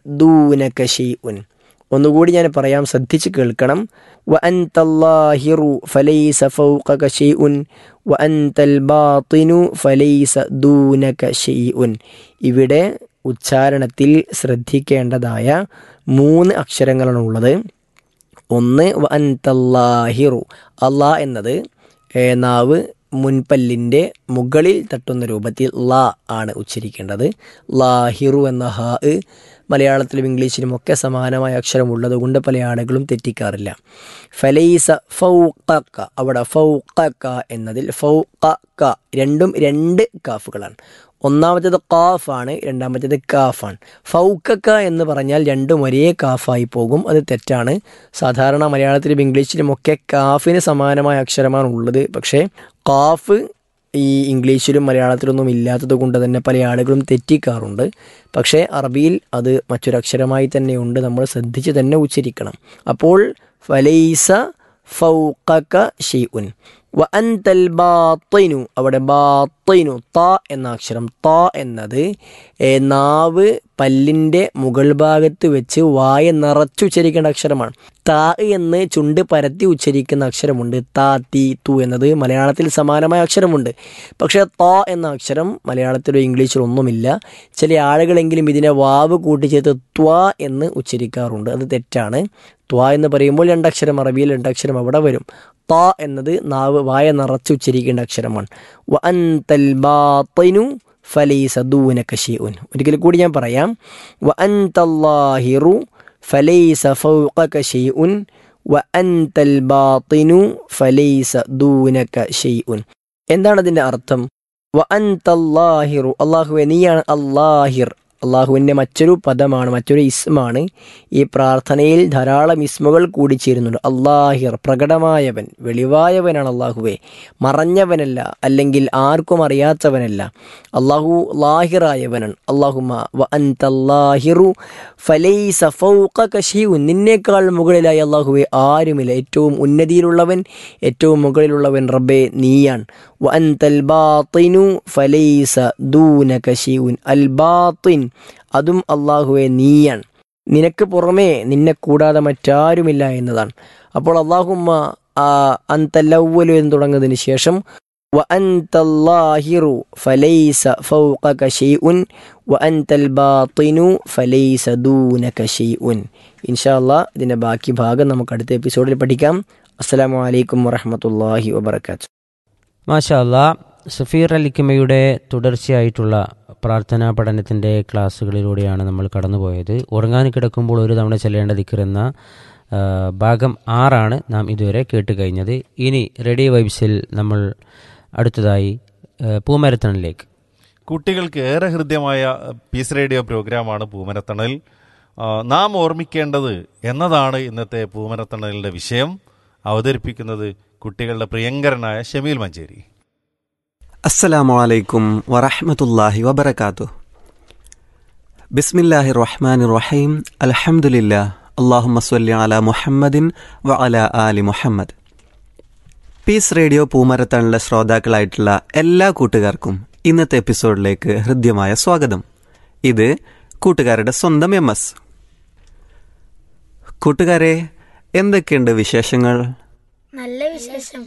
ദൂനക ഷെയ്ഉൻ ഒന്നുകൂടി ഞാൻ പറയാം ശ്രദ്ധിച്ച് കേൾക്കണം വ അൻതല്ലാഹിറു ഫലൈസ ഫൗഖക ഷെയ്ഉൻ വ അൻതൽ ബാത്തിനു ഫലൈസ ദൂനക ഷെയ്ഉൻ ഇവിടെ ഉച്ചാരണത്തിൽ ശ്രദ്ധിക്കേണ്ടതായ മൂന്ന് അക്ഷരങ്ങളാണ് ഉള്ളത് ഒന്ന് വ അൻതല്ലാഹിറു അള്ളാ എന്നത് ഏ, നാവ് മുൻപല്ലിൻ്റെ മുകളിൽ തട്ടുന്ന രൂപത്തിൽ ലാ ആണ് ഉച്ചരിക്കേണ്ടത് ലാഹിറു എന്ന ഹാ മലയാളത്തിലും ഇംഗ്ലീഷിലും ഒക്കെ സമാനമായ അക്ഷരമുള്ളത് കൊണ്ട് പല ആളുകളും തെറ്റിക്കാറില്ല ഫലൈസ ഫൗഖക്ക അവിടെ ഫൗഖക്ക എന്നതിൽ ഫൗഖക്ക രണ്ടും രണ്ട് കാഫുകളാണ് ഒന്നാമത്തേത് കാഫാണ് രണ്ടാമത്തേത് കാഫാണ് ഫൗക്കക്ക എന്ന് പറഞ്ഞാൽ രണ്ടും ഒരേ കാഫായി പോകും അത് തെറ്റാണ് സാധാരണ മലയാളത്തിലും ഇംഗ്ലീഷിലും ഒക്കെ കാഫിന് സമാനമായ അക്ഷരമാണ് ഉള്ളത് പക്ഷേ കാഫ് ഈ ഇംഗ്ലീഷിലും മലയാളത്തിലൊന്നും ഇല്ലാത്തത് കൊണ്ട് തന്നെ പല ആളുകളും തെറ്റിക്കാറുണ്ട് പക്ഷേ അറബിയിൽ അത് മറ്റൊരക്ഷരമായി തന്നെയുണ്ട് നമ്മൾ ശ്രദ്ധിച്ച് തന്നെ ഉച്ചരിക്കണം അപ്പോൾ ഫലൈസ ഫൗഖക ഷെയ്ഉൻ വ അൻതൽ ബാത്തൈനു അവിടെ ബാത്തൈനു ത എന്ന അക്ഷരം ത എന്നത് ഏ, നാവ് പല്ലിൻ്റെ മുകൾ ഭാഗത്ത് വെച്ച് വായ നിറച്ചുച്ചരിക്കേണ്ട അക്ഷരമാണ് താ എന്ന് ചുണ്ട് പരത്തി ഉച്ചരിക്കുന്ന അക്ഷരമുണ്ട് താ തീ തു എന്നത് മലയാളത്തിൽ സമാനമായ അക്ഷരമുണ്ട് പക്ഷേ ത എന്ന അക്ഷരം മലയാളത്തിലോ ഇംഗ്ലീഷിലോ ഒന്നുമില്ല ചില ആളുകളെങ്കിലും ഇതിനെ വാവ് കൂട്ടിച്ചേർത്ത് ത്വ എന്ന് ഉച്ചരിക്കാറുണ്ട് അത് തെറ്റാണ് ത്വ എന്ന് പറയുമ്പോൾ രണ്ടക്ഷരം അറബിയിൽ രണ്ടക്ഷരം അവിടെ വരും ത എന്നത് നാവ് വായ നിറച്ച് ഉച്ചരിക്കേണ്ട അക്ഷരമാണ് വ അൻതൽ ബാത്തിനു ഫലൈസ ദൂനക ഷെയ്ഉൻ ഒരിക്കൽ കൂടി ഞാൻ പറയാം വ അൻതല്ലാഹിറു ഫലൈസ ഫൗഖക ഷെയ്ഉൻ വ അൻതൽ ബാത്തിനു ഫലൈസ ദൂനക ഷെയ്ഉൻ എന്താണ് അതിൻ്റെ അർത്ഥം വ അൻതല്ലാഹിറു അള്ളാഹുവെ നീയാണ് അല്ലാഹിർ അള്ളാഹുവിൻ്റെ മറ്റൊരു പദമാണ് മറ്റൊരു ഇസ്മാണ് ഈ പ്രാർത്ഥനയിൽ ധാരാളം ഇസ്മുകൾ കൂടി ചേരുന്നുണ്ട് അള്ളാഹിർ പ്രകടമായവൻ വെളിവായവനാണ് അള്ളാഹുവെ മറഞ്ഞവനല്ല അല്ലെങ്കിൽ ആർക്കും അറിയാത്തവനല്ല അള്ളാഹു ലാഹിറായവനാണ് അള്ളാഹുമ വ അൻതല്ലാഹിറു ഫലൈസ ഫൗഖക ഷൈഉൻ നിന്നേക്കാൾ മുകളിലായി അള്ളാഹുവെ ആരുമില്ല ഏറ്റവും ഉന്നതിയിലുള്ളവൻ ഏറ്റവും മുകളിലുള്ളവൻ റബ്ബെ നീയാണ് വ അൻതൽ ബാത്തിനു ഫലൈസ ദൂനക ഷൈഉൻ അൽ ബാത്തിൻ അതും അള്ളാഹുവെ നീയാണ് നിനക്ക് പുറമേ നിന്നെ കൂടാതെ മറ്റാരുമില്ല എന്നതാണ് അപ്പോൾ അള്ളാഹുമ്മ അന്തല്ലവലു എന്ന് തുടങ്ങുന്നതിന് ശേഷം വ അൻതല്ലാഹിറു ഫലൈസ ഫൗഖക ഷൈഉൻ വ അൻതൽ ബാത്തിനു ഫലൈസ ദൂനക ഷൈഉൻ ഇൻഷാ അല്ലാഹ് ഇതിൻ്റെ ബാക്കി ഭാഗം നമുക്ക് അടുത്ത എപ്പിസോഡിൽ പഠിക്കാം അസ്സലാമു അലൈക്കും വറഹ്മത്തുള്ളാഹി വബറകാതുഹു മാഷാ അല്ലാ സഫീർ അലിക്കമ്മയുടെ തുടർച്ചയായിട്ടുള്ള പ്രാർത്ഥനാ പഠനത്തിൻ്റെ ക്ലാസ്സുകളിലൂടെയാണ് നമ്മൾ കടന്നുപോയത് ഉറങ്ങാൻ കിടക്കുമ്പോൾ ഒരു തവണ ചെല്ലേണ്ട ദിക്കറെന്ന ആ, ഭാഗം ആറാണ് നാം ഇതുവരെ കേട്ട് കഴിഞ്ഞത് ഇനി റെഡി വൈബ്സിൽ നമ്മൾ അടുത്തതായി ആ, പൂമരത്തണിലേക്ക് കുട്ടികൾക്ക് ഏറെ ഹൃദ്യമായ പീസ് റേഡിയോ പ്രോഗ്രാമാണ് പൂമരത്തണൽ ആ, നാം ഓർമ്മിക്കേണ്ടത് എന്നതാണ് ഇന്നത്തെ പൂമരത്തണലിൻ്റെ വിഷയം അവതരിപ്പിക്കുന്നത് കുട്ടികളുടെ പ്രിയങ്കരനായ ഷമീൽ മഞ്ചേരി അസ്സലാമു അലൈക്കും വറഹ്മത്തുള്ളാഹി വബറകാതുഹു ബിസ്മില്ലാഹി റഹ്മാനി റഹീം അൽഹംദുലില്ലാ അല്ലാഹുമ്മ സ്വല്ലി അലാ മുഹമ്മദിൻ വ അലാ ആലി മുഹമ്മദ് പീസ് റേഡിയോ പൂമരത്തണിലെ ശ്രോതാക്കളായിട്ടുള്ള എല്ലാ കൂട്ടുകാർക്കും ഇന്നത്തെ എപ്പിസോഡിലേക്ക് ഹൃദ്യമായ സ്വാഗതം ഇത് കൂട്ടുകാരുടെ സ്വന്തം എം എസ് കൂട്ടുകാരെ എന്തൊക്കെയുണ്ട് വിശേഷങ്ങൾ നല്ല വിശേഷം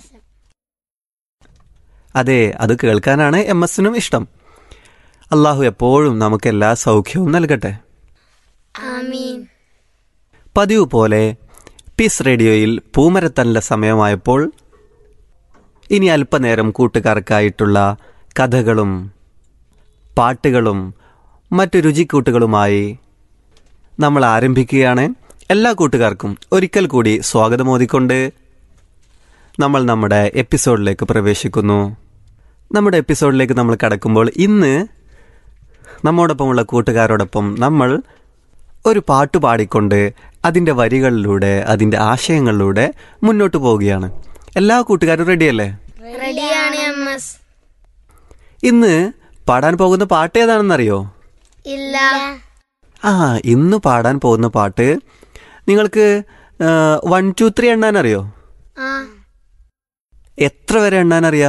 അതെ അത് കേൾക്കാനാണ് എം എസിനും ഇഷ്ടം അള്ളാഹു എപ്പോഴും നമുക്ക് എല്ലാ സൗഖ്യവും നൽകട്ടെ ആമീൻ പതിവ് പോലെ പീസ് റേഡിയോയിൽ പൂമരത്തല്ല സമയമായപ്പോൾ ഇനി അല്പനേരം കൂട്ടുകാർക്കായിട്ടുള്ള കഥകളും പാട്ടുകളും മറ്റു രുചിക്കൂട്ടുകളുമായി നമ്മൾ ആരംഭിക്കുകയാണ് എല്ലാ കൂട്ടുകാർക്കും ഒരിക്കൽ കൂടി സ്വാഗതമോദിക്കൊണ്ട് നമ്മൾ നമ്മുടെ എപ്പിസോഡിലേക്ക് പ്രവേശിക്കുന്നു നമ്മുടെ എപ്പിസോഡിലേക്ക് നമ്മൾ കടക്കുമ്പോൾ ഇന്ന് നമ്മോടൊപ്പമുള്ള കൂട്ടുകാരോടൊപ്പം നമ്മൾ ഒരു പാട്ട് പാടിക്കൊണ്ട് അതിൻ്റെ വരികളിലൂടെ അതിൻ്റെ ആശയങ്ങളിലൂടെ മുന്നോട്ട് പോവുകയാണ് എല്ലാ കൂട്ടുകാരും റെഡിയല്ലേ റെഡിയാണ് എം എസ് ഇന്ന് പാടാൻ പോകുന്ന പാട്ട് ഏതാണെന്നറിയോ ഇല്ല ആ ഇന്ന് പാടാൻ പോകുന്ന പാട്ട് നിങ്ങൾക്ക് വൺ ടു ത്രീ എണ്ണാൻ അറിയോ ആ എത്ര വരെ എണ്ണാൻ അറിയാ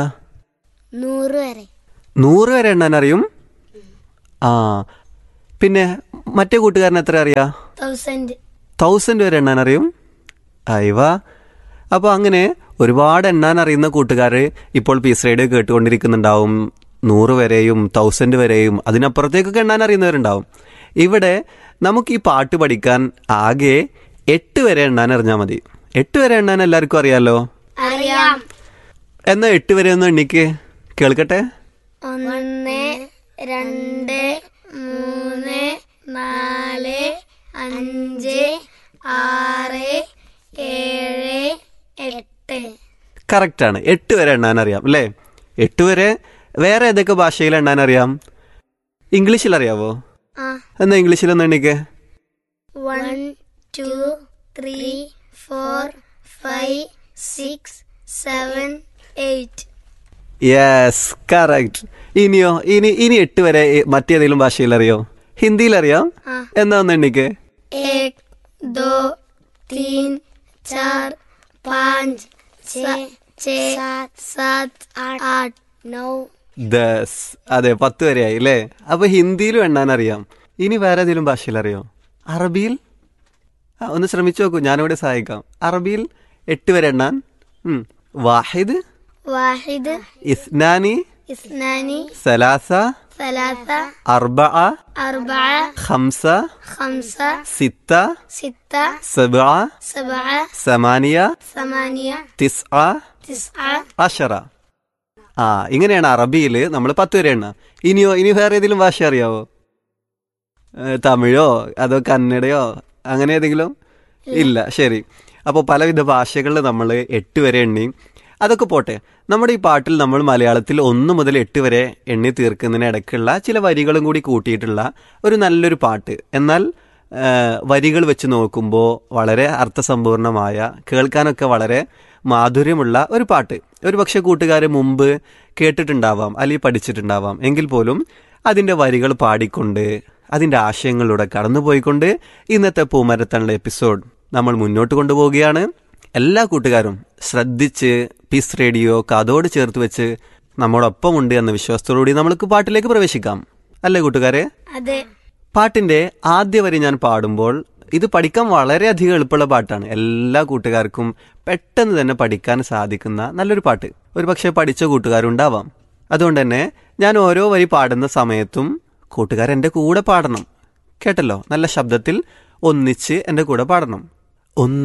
നൂറ് വരെ നൂറ് വരെ എണ്ണാൻ അറിയും ആ പിന്നെ മറ്റേ കൂട്ടുകാരൻ എത്ര അറിയാ തൗസൻഡ് തൗസൻഡ് വരെ എണ്ണാൻ അറിയും അയവാ അപ്പോൾ അങ്ങനെ ഒരുപാട് എണ്ണാൻ അറിയുന്ന കൂട്ടുകാർ ഇപ്പോൾ പീസ് റേഡിയോ കേട്ടുകൊണ്ടിരിക്കുന്നുണ്ടാവും നൂറ് വരെയും തൗസൻഡ് വരെയും അതിനപ്പുറത്തേക്കൊക്കെ എണ്ണാൻ അറിയുന്നവരുണ്ടാവും ഇവിടെ നമുക്ക് ഈ പാട്ട് പഠിക്കാൻ ആകെ എട്ട് വരെ എണ്ണാൻ അറിഞ്ഞാൽ മതി എട്ട് വരെ എണ്ണാൻ എല്ലാവർക്കും അറിയാലോ അറിയാം എന്നാൽ എട്ട് വരെ ഒന്ന് എണ്ണിക്ക് കേൾക്കട്ടെ ഒന്ന് രണ്ട് മൂന്ന് നാല് അഞ്ച് ആറ് ഏഴ് എട്ട് കറക്റ്റാണ് എട്ട് വരെ എണ്ണാൻ അറിയാം അല്ലേ എട്ട് വരെ വേറെ ഏതൊക്കെ ഭാഷയിൽ എണ്ണാൻ അറിയാം ഇംഗ്ലീഷിൽ അറിയാവോ ആ എന്നാ ഇംഗ്ലീഷിൽ ഒന്ന് എണ്ണിക്കേ one two three four five six seven eight yes correct ഇനിയോ ഇനി ഇനി എട്ട് വരെ ഏ- മറ്റേതെങ്കിലും ഭാഷയിൽ അറിയോ ഹിന്ദിയിൽ അറിയാം ആ. എന്നാ ഒന്ന് എണ്ണിക്ക് एक दो तीन चार पाँच छ सात सात आठ आठ नौ ദസ് അതെ പത്ത് വരെയായി അല്ലേ അപ്പൊ ഹിന്ദിയിലും എണ്ണാൻ അറിയാം ഇനി വേറെ ഏതെങ്കിലും ഭാഷയിൽ അറിയോ അറബിയിൽ ആ ഒന്ന് ശ്രമിച്ചു നോക്കൂ ഞാനിവിടെ സഹായിക്കാം അറബിയിൽ എട്ട് വരെ എണ്ണാൻ ഉം. വാഹിദ് واحد ഇസ്നാനി اثنان സലാസ ثلاثة അർബ أربعة ഖംസ خمسة സിത്ത ستة സബ سبعة സമാനിയ ثمانية തിസ് تسعة അഷറ ആ ഇങ്ങനെയാണ് അറബിയിൽ നമ്മൾ പത്ത് വരെ എണ്ണ ഇനിയോ ഇനി വേറെ ഏതെങ്കിലും ഭാഷ അറിയാവോ ഏ, തമിഴോ അതോ കന്നഡയോ അങ്ങനെ ഏതെങ്കിലും ഇല്ല ശരി അപ്പോൾ പലവിധ ഭാഷകളിൽ നമ്മൾ എട്ട് വരെ എണ്ണി അതൊക്കെ പോട്ടെ നമ്മുടെ ഈ പാട്ടിൽ നമ്മൾ മലയാളത്തിൽ ഒന്ന് മുതൽ എട്ട് വരെ എണ്ണി തീർക്കുന്നതിന് ഇടയ്ക്കുള്ള ചില വരികളും കൂടി കൂട്ടിയിട്ടുള്ള ഒരു നല്ലൊരു പാട്ട് എന്നാൽ ആ, വരികൾ വെച്ച് നോക്കുമ്പോൾ വളരെ അർത്ഥസമ്പൂർണമായ കേൾക്കാനൊക്കെ വളരെ മാധുര്യമുള്ള ഒരു പാട്ട് ഒരു പക്ഷേ കൂട്ടുകാർ മുമ്പ് കേട്ടിട്ടുണ്ടാവാം അല്ലെങ്കിൽ പഠിച്ചിട്ടുണ്ടാവാം എങ്കിൽ പോലും അതിൻ്റെ വരികൾ പാടിക്കൊണ്ട് അതിൻ്റെ ആശയങ്ങളിലൂടെ കടന്നുപോയിക്കൊണ്ട് ഇന്നത്തെ പൂമരത്തണുള്ള എപ്പിസോഡ് നമ്മൾ മുന്നോട്ട് കൊണ്ടുപോവുകയാണ് എല്ലാ കൂട്ടുകാരും ശ്രദ്ധിച്ച് പീസ് റേഡിയോ കാതോട് ചേർത്ത് വെച്ച് നമ്മോടൊപ്പം ഉണ്ട് എന്ന വിശ്വാസത്തോടുകൂടി നമുക്ക് പാട്ടിലേക്ക് പ്രവേശിക്കാം അല്ലേ കൂട്ടുകാരെ അതെ പാട്ടിന്റെ ആദ്യ വരി ഞാൻ പാടുമ്പോൾ ഇത് പഠിക്കാൻ വളരെയധികം എളുപ്പമുള്ള പാട്ടാണ് എല്ലാ കൂട്ടുകാർക്കും പെട്ടെന്ന് തന്നെ പഠിക്കാൻ സാധിക്കുന്ന നല്ലൊരു പാട്ട് ഒരു പക്ഷേ പഠിച്ച കൂട്ടുകാരുണ്ടാവാം അതുകൊണ്ട് തന്നെ ഞാൻ ഓരോ വരി പാടുന്ന സമയത്തും കൂട്ടുകാർ എൻ്റെ കൂടെ പാടണം കേട്ടല്ലോ നല്ല ശബ്ദത്തിൽ ഒന്നിച്ച് എൻ്റെ കൂടെ പാടണം ഒന്ന്